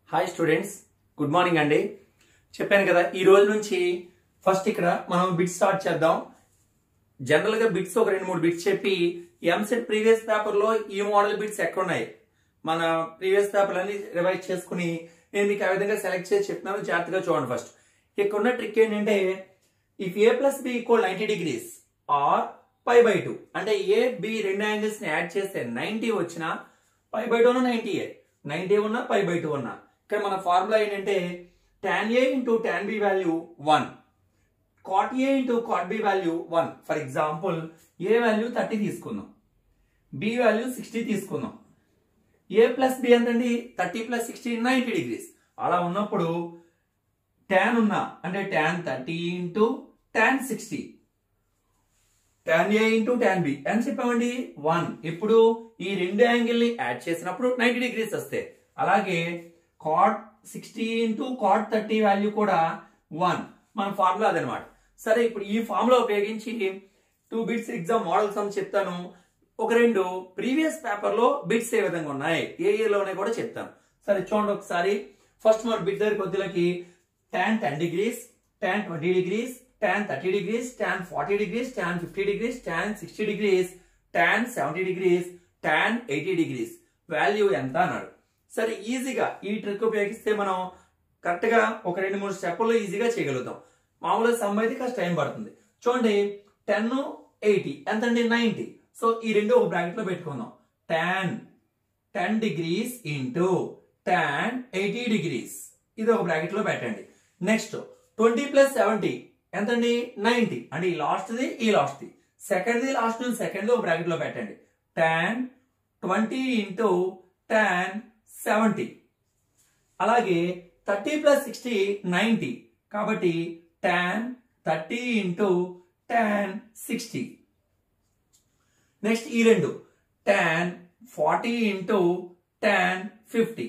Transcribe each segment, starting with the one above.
Hi students good morning అండి చెప్పాను కదా ఈ రోజు నుంచి ఫస్ట్ ఇక్కడ మనం బిట్స్ స్టార్ట్ చేద్దాం జనరల్ గా బిట్స్ ఒక రెండు మూడు బిట్స్ చెప్పి ఎంసెట్ ప్రీవియస్ పేపర్ లో ఈ మోడల్ బిట్స్ ఎక్కడ ఉన్నాయి మన ప్రీవియస్ పేపర్ అన్ని రివైజ్ చేసుకుని నేను మీకు ఆ విధంగా సెలెక్ట్ చేసి చెప్తున్నాను జాగ్రత్తగా చూడండి ఫస్ట్ ఇక్కడ ఉన్న ట్రిక్ ఏంటంటే if A plus B equal ninety degrees or pi by two అంటే ఏ బి రెండు యాంగిల్స్ ని యాడ్ చేస్తే నైన్టీ వచ్చినా pi by two ninety A ninety ఉన్నా పై బై టూ ఉన్నా ఇక్కడ మన ఫార్ములా ఏంటంటే tan A into tan B value one cot A into cot B value one for example A value thirty తీసుకుందాం B value sixty తీసుకుందాం A plus B ఎంతండి thirty plus sixty ninety degrees అలా ఉన్నప్పుడు tan ఉన్నా అంటే tan thirty into tan sixty tan A into tan B అని చెప్పామండి one ఇప్పుడు ఈ రెండు యాంగిల్ ని యాడ్ చేసినప్పుడు నైన్టీ డిగ్రీస్ వస్తాయి అలాగే cot sixty into cot thirty value కూడా వన్ మన ఫార్ములా అదనమాట సరే ఇప్పుడు ఈ ఫార్ములా ఉపయోగించి టూ బిట్స్ ఎగ్జామ్ మోడల్స్ అని చెప్తాను ఒక రెండు ప్రీవియస్ పేపర్ లో బిట్స్ ఏ విధంగా ఉన్నాయి ఏ ఇయర్ లో ఉన్నాయి కూడా చెప్తాను సరే చూడండి ఒకసారి ఫస్ట్ మన బిట్ దగ్గర కొద్దిలకి tan 10 degrees, tan 20 degrees, tan 30 degrees, tan 40 degrees, tan 50 degrees, tan 60 degrees, tan 70 degrees, tan 80 degrees. Value ఎంత అన్నాడు సరే ఈజీగా ఈ ట్రిక్ ఉపయోగిస్తే మనం కరెక్ట్ గా ఒక రెండు మూడు స్టెప్పుల్లో ఈజీగా చేయగలుగుతాం మామూలుగా సమ్ అయితే కాస్త టైం పడుతుంది చూడండి టెన్ ఎయిటీ ఎంత అండి నైన్టీ సో ఈ రెండు ఒక బ్రాకెట్ లో పెట్టుకుందాం tan ten degrees into tan eighty degrees ఇది ఒక బ్రాకెట్ లో పెట్టండి నెక్స్ట్ ట్వంటీ ప్లస్ సెవెంటీ ఎంతండి నైన్టీ అంటే ఈ లాస్ట్ ది ఈ లాస్ట్ ది సెకండ్ ది లాస్ట్ సెకండ్ ఒక బ్రాకెట్ లో పెట్టండి tan twenty into tan seventy అలాగే థర్టీ ప్లస్ సిక్స్టీ నైన్టీ కాబట్టి tan thirty into tan sixty next ఈ రెండు tan forty into tan fifty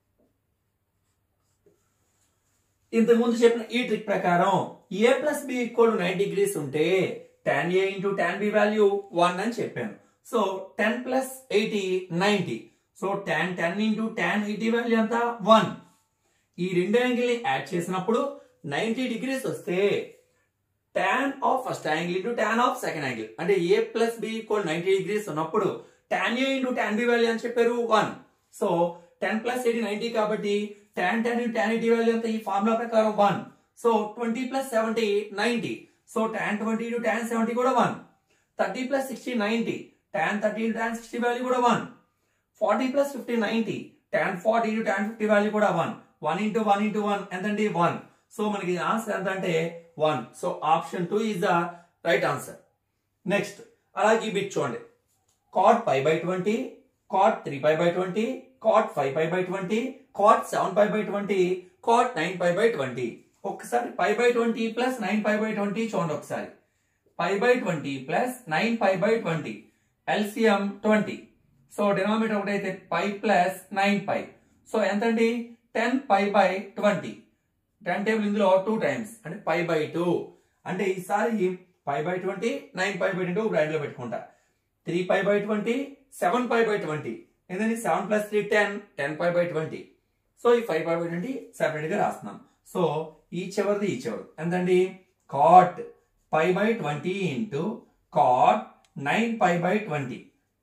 ఇంతకుముందు చెప్పిన ఈ ట్రిక్ ప్రకారం A plus B equal nine degrees ఉంటే tan A into tan B value one అని చెప్పాను so ten plus eighty ninety so tan ten into tan eighty value ఎంత one ఈ రెండు యాంగిల్ ని యాడ్ చేసినప్పుడు నైన్టీ డిగ్రీస్ వస్తే tan of first angle into tan of second angle అంటే A plus B equal ninety degrees ఉన్నప్పుడు tan A into tan B value అని చెప్పారు one so ten plus eighty ninety కాబట్టి tan tan into tan 80 value ఎంత ఈ formula ప్రకారం 1 so 20 plus 70 90 so tan 20 into tan 70 కూడా 1 30 plus 60 90 tan 30 into tan 60 value కూడా 1 40 plus 50 90 tan 40 into tan 50 value కూడా 1 1 into 1 into 1 ఎంతండి 1 సో మనకి answer ఎంత అంటే 1 so option 2 is the right answer next అలాగే ఈ బిట్ చూడండి cot pi by 20 cot 3 pi by 20 cot 5 pi by 20 cot 7 pi by 20 cot 9 pi by 20 ఒకసారి pi by 20 plus 9 pi by 20 చూడండి ఒకసారి pi by 20 plus 9 pi by 20 LCM 20 so denominator ఒకటైతే pi plus 9 pi so ఎంతండి 10 pi by 20 ten table ఇందులో two times అంటే pi by 2 అంటే ఈసారి pi by 20 9 pi by 20 bracket లో పెట్టుకుంటా three pi by twenty seven pi by twenty ఏంటంటే seven plus three ten ten pi by twenty so ఈ five pi by twenty separate గా రాస్తున్నాం so ఈ చివరిది ఈ చివరి ఎంతండి cot pi by twenty into cot nine pi by twenty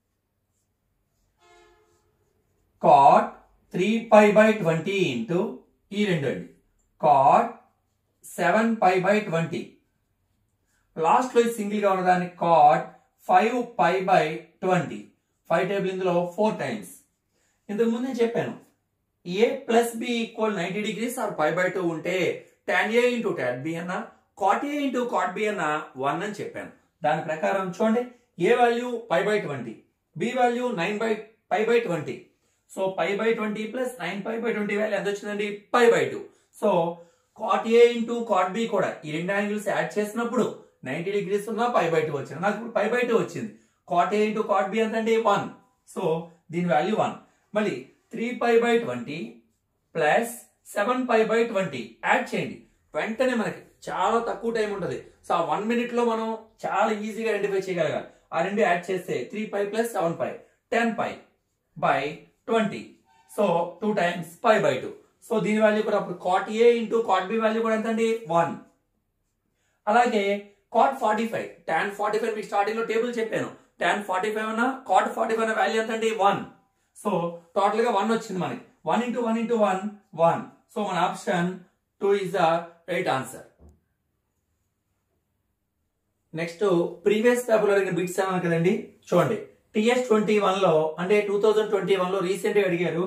cot three pi by twenty into ఈ రెండు అండి cot seven pi by twenty last లో సింగిల్ గా ఉన్నదాన్ని cot five pi by twenty five table ఇందులో ఫోర్ టైమ్స్ ఇంతకు ముందు నేను చెప్పాను A plus B equal ninety degrees or pi by two ఉంటే tan A into tan B అన్న cot A into cot B అన్న వన్ అని చెప్పాను దాని ప్రకారం చూడండి A value pi by twenty B value nine by pi by twenty so pi by twenty plus nine pi by twenty value ఎంత వచ్చిందండి pi by two so cot A into cot B కూడా ఈ రెండు angles add చేసినప్పుడు ninety degrees ఉన్న pi by two వచ్చింది నాకు ఇప్పుడు పై బై టూ వచ్చింది cot A into cot B ఎంత అంటే వన్ సో దీని వాల్యూ వన్ మళ్ళీ three pi by twenty plus seven pi by twenty add చేయండి వెంటనే మనకి చాలా తక్కువ టైం ఉంటుంది సో ఆ వన్ మినిట్ లో మనం చాలా ఈజీగా ఐడెంటిఫై చేయగలగాలి ఆ రెండు యాడ్ చేస్తే three pi plus seven pi ten pi by twenty so two times pi by two so దీని వాల్యూ కూడా అప్పుడు cot A into cot B value కూడా ఎంత అండి వన్ అలాగే cot forty five tan forty five మీకు starting లో table చెప్పాను టాన్ ఫార్టీ ఫైవ్ అన్న కాట్ ఫార్టీ ఫైవ్ అన్న వాల్యూ ఎంత అండి వన్ సో టోటల్ గా వన్ వచ్చింది మనకి one into one into one one so మన option two is the right answer next previous paper లో అడిగిన బిట్స్ ఏమన్నా కదండి చూడండి టిఎస్ ట్వంటీ వన్ లో అంటే టూ థౌజండ్ ట్వంటీ వన్ లో రీసెంట్ గా అడిగారు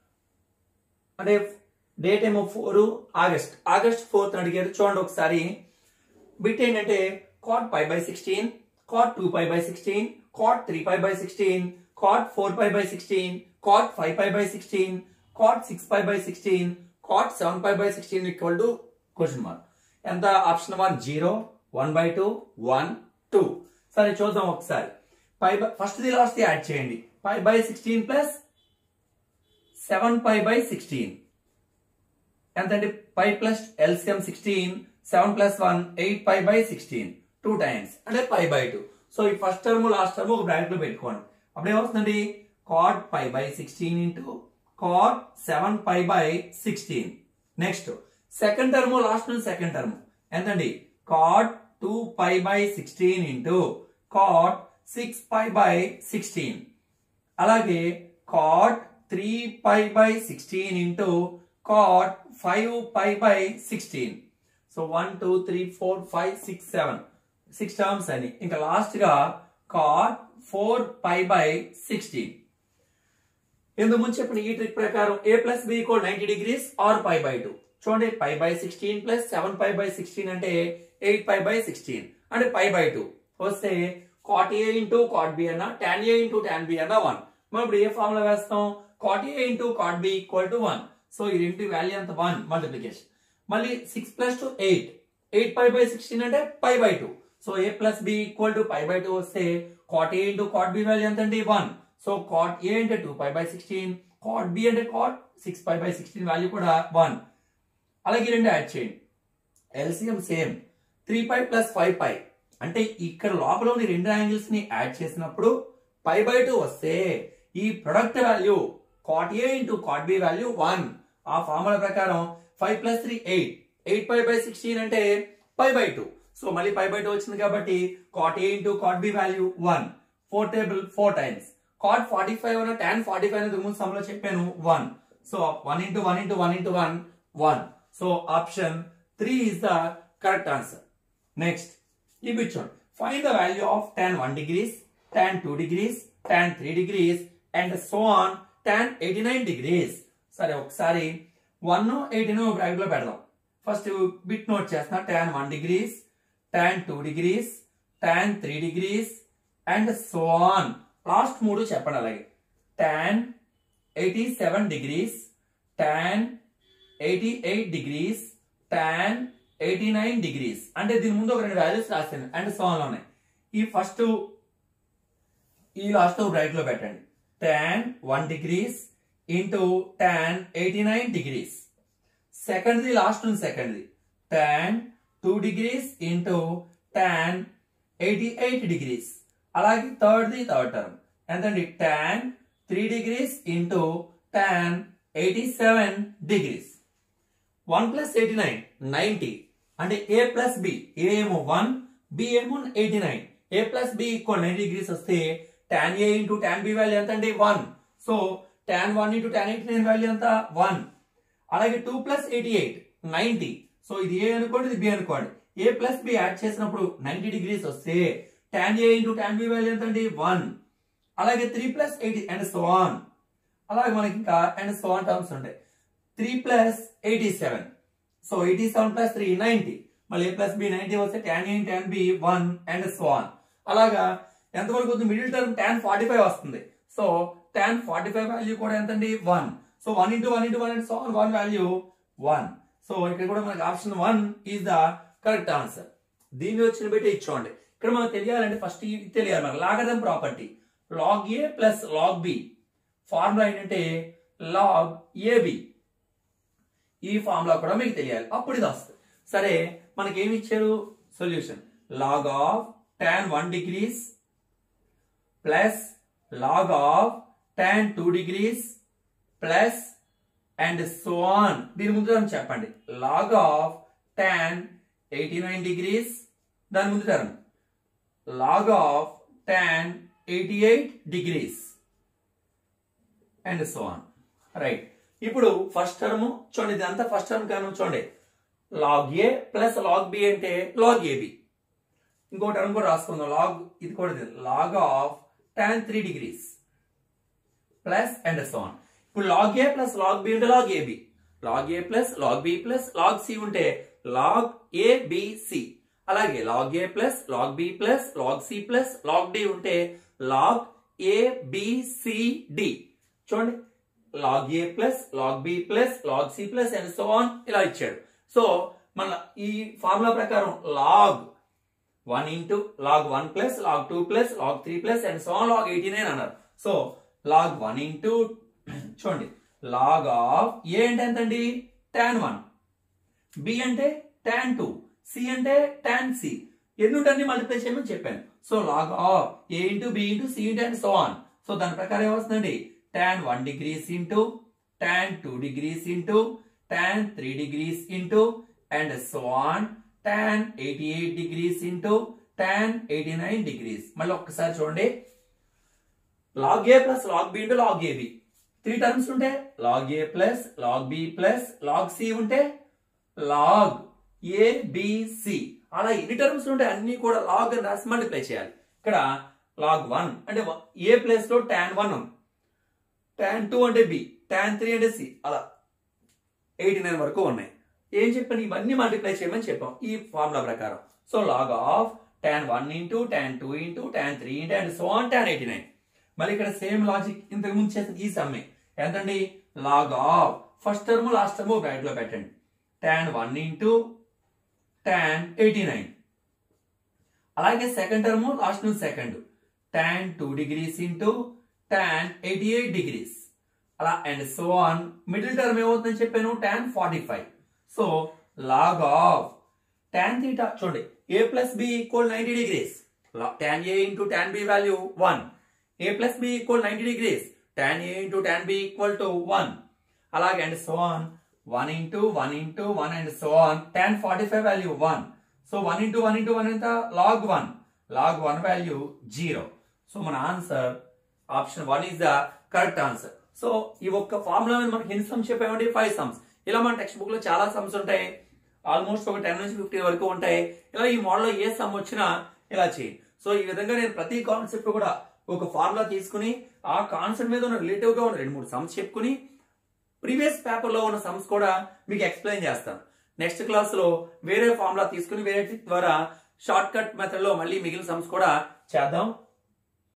అంటే డేట్ ఏమో ఫోర్ ఆగస్ట్ ఆగస్ట్ ఫోర్త్ అడిగారు చూడండి ఒకసారి బిట్ ఏంటంటే cot pi by sixteen cot two pi by sixteen cot three pi by sixteen cot four pi by sixteen cot five pi by sixteen cot six pi by sixteen cot seven pi by sixteen equal to question mark ఎంత option one zero one by two one two సరే చూద్దాం ఒకసారి pi first ది last add చేయండి pi by sixteen plus seven pi by sixteen ఎంతండి pi plus LCM sixteen seven plus one eight pi by sixteen two times అంటే pi by two so ఈ first term last term ఒక bracket లో పెట్టుకోండి అప్పుడు ఏమవుతుందండి cot pi by sixteen into cot seven pi by sixteen next second term last second term ఎంతండి cot two pi by sixteen into cot six pi by sixteen అలాగే cot three pi by sixteen into cot five pi by sixteen so one two three four five six seven six terms అని ఇంకా last గా cot four pi by sixteen ఇందు ముందు చెప్పిన ఈ trick ప్రకారం A plus B equal ninety degrees or pi by two చూడండి pi by sixteen plus seven pi by sixteen అంటే ఎయిట్ పై బై సిక్స్టీన్ అంటే పై బై టూ వస్తే cot A into cot B అన్న tan A into tan B అన్న one మనం ఇప్పుడు ఏ formula వేస్తాం cot A into cot B equal to one so ఈ రెండు వాల్యూ ఎంత వన్ మల్టిప్లికేషన్ మళ్ళీ six plus two eight eight pi by sixteen అంటే pi by two so A plus B equal to pi by two వస్తే cot A into cot B value ఎంత అండి one so cot A అంటే two pi by sixteen cot B అంటే cot six pi by sixteen value కూడా one అలాగే రెండు add చేయండి LCM same three pi plus five pi అంటే ఇక్కడ లోపల ఉన్న రెండు యాంగిల్స్ ని యాడ్ చేసినప్పుడు పై బై టూ వస్తే ఈ product value cot A into cot B value one ఆ ఫార్ములా ప్రకారం five plus three eight eight pi by sixteen అంటే పై బై టూ సో మళ్ళీ పై బై టూ వచ్చింది కాబట్టి cot A into cot B value one four table four times cot forty five అన్న tan forty five అనేది ముందు సమ్లో చెప్పాను one so one into one into one into one one so option three is the correct answer next ఈ bit చూడండి find the value of tan one degrees tan two degrees tan three degrees and so on tan eighty nine degrees సరే ఒకసారి one eighteen bracket లో పెడదాం first bit note చేస్తున్నా tan one degrees tan two degrees tan three degrees and so on last మూడు చెప్పండి అలాగే tan eighty seven degrees tan eighty eight degrees tan eighty nine degrees అంటే దీని ముందు ఒక రెండు వాల్యూస్ రాశాను అండ్ సో ఆన్ ఉన్నాయి ఈ ఫస్ట్ ఈ లాస్ట్ బ్రైట్ లో పెట్టండి tan one degrees into tan eighty nine degrees second the last ఉంది second the tan two degrees into tan eighty eight degrees అలాగే థర్డ్ ది థర్డ్ టర్మ్ ఎంతండి tan three degrees into tan eighty seven degrees one plus eighty nine ninety అంటే A plus B A ఏమో one B ఏమో eighty nine A plus B equal ninety degrees వస్తే tan A into tan B value ఎంత అండి one so tan one into tan eighty nine value ఎంత one అలాగే two plus eighty eight ninety so ఇది A అనుకోండి ఇది B అనుకోండి A plus B add చేసినప్పుడు నైన్టీ డిగ్రీస్ వస్తే tan A into tan B value ఎంత అండి వన్ అలాగే three plus eighty and so on అలాగే మనకి ఇంకా అండ్ సో ఆన్ టర్మ్స్ ఉంటాయి three plus eighty seven so eighty seven plus three ninety మళ్ళీ ఏ ప్లస్ బి నైన్టీ వస్తే tan A tan B one and so on అలాగా ఎంతవరకు వస్తుంది middle term tan forty five వస్తుంది so tan forty five value కూడా ఎంతండి one so one into one into one and so on one value one so ఇక్కడ కూడా మనకి option one is the correct answer దీన్ని వచ్చిన బట్టి ఇచ్చోండి ఇక్కడ మనకు తెలియాలంటే ఫస్ట్ ఇది తెలియాలి మనకు లాగదం property log A plus log B formula ఏంటంటే లాగ్ ఏబి ఈ ఫార్ములా కూడా మీకు తెలియాలి అప్పుడు ఇది వస్తుంది సరే మనకి ఏమి ఇచ్చారు solution log of tan one degrees plus log of tan two degrees plus and so on దీని ముందు టర్మ్ చెప్పండి log of tan eighty nine degrees దాని ముందు term log of tan eighty eight degrees and so on right ఇప్పుడు first term చూడండి ఇదంతా first term కానీ చూడండి log A plus log B అంటే లాగ్ ఏబి ఇంకో టర్మ్ కూడా రాసుకుందాం లాగ్ ఇది కూడా log of tan three degrees plus and so on ఇప్పుడు log A plus log B ఉంటే log AB log A plus log B plus log C ఉంటే log A C అలాగే log A plus log B plus log C plus log D ఉంటే log A D చూడండి log A plus log B plus log C plus and so on ఇలా ఇచ్చాడు so మన ఈ formula ప్రకారం log one into log one plus log two plus log three plus and so on log eighty nine అన్నారు so log one into చూడండి log of A అంటే ఎంతండి tan one B అంటే టాన్ టూ సి అంటే tan C ఎన్ని ఉంటాయని multiply చేయమని చెప్పాను so log of A into B into C into and so on so దాని ప్రకారం ఏమొస్తుందండి tan one degrees into tan two degrees into tan three degrees into and so on tan eighty eight degrees into tan eighty nine degrees మళ్ళీ ఒక్కసారి చూడండి log A plus log B into log AB three terms ఉంటే log A plus log B plus log C ఉంటే log ABC అలా ఎన్ని terms ఉంటే అన్ని కూడా లాగ్ అని రాసి మల్టిప్లై చేయాలి ఇక్కడ లాగ్ వన్ అంటే ఏ ప్లేస్ లో టాన్ వన్ టాన్ టూ అంటే బి టాన్ త్రీ అంటే సి అలా ఎయిటీ నైన్ వరకు ఉన్నాయి ఏం చెప్పాను ఇవన్నీ మల్టిప్లై చేయమని చెప్పాం ఈ ఫార్ములా ప్రకారం so log of tan one into tan two into tan three into and so on tan eighty nine మళ్ళీ ఇక్కడ సేమ్ లాజిక్ ఇంతకు ముందు చేసిన ఈ సమ్మె ఎంతండి log of first term last term bracket లో పెట్టండి tan one into tan eighty nine అలాగే సెకండ్ టర్మ్ లాస్ట్ నుంచి second tan two degrees into tan eighty eight degrees అలా and so on middle term ఏమవుతుందని చెప్పాను tan forty five so log of tan theta చూడండి A plus B equal ninety degrees tan A into tan B value one A plus B equal ninety degrees tan A into tan B equal to one అలాగే and so on one into one into one and so on tan forty five value one so one into one into one ఎంత log one log one value zero so మన answer option one is the correct answer so ఈ ఒక్క formula మీద మనకి ఎన్ని sums చెప్పామండి five sums ఇలా మన టెక్స్ట్ బుక్ లో చాలా సమ్స్ ఉంటాయి ఆల్మోస్ట్ ఒక టెన్ నుంచి ఫిఫ్టీ వరకు ఉంటాయి ఇలా ఈ మోడల్లో ఏ సమ్ వచ్చినా ఇలా చేయండి సో ఈ విధంగా నేను ప్రతి కాన్సెప్ట్ కూడా ఒక ఫార్ములా తీసుకుని ఆ కాన్సెప్ట్ మీద ఉన్న రిలేటివ్ గా ఉన్న రెండు మూడు సమ్స్ చెప్పుకుని ప్రీవియస్ పేపర్ లో ఉన్న సమ్స్ కూడా మీకు ఎక్స్ప్లెయిన్ చేస్తాను నెక్స్ట్ క్లాస్ లో వేరే ఫార్ములా తీసుకుని వేరే trick ద్వారా షార్ట్ కట్ మెథడ్ లో మళ్ళీ మిగిలిన సమ్స్ కూడా చేద్దాం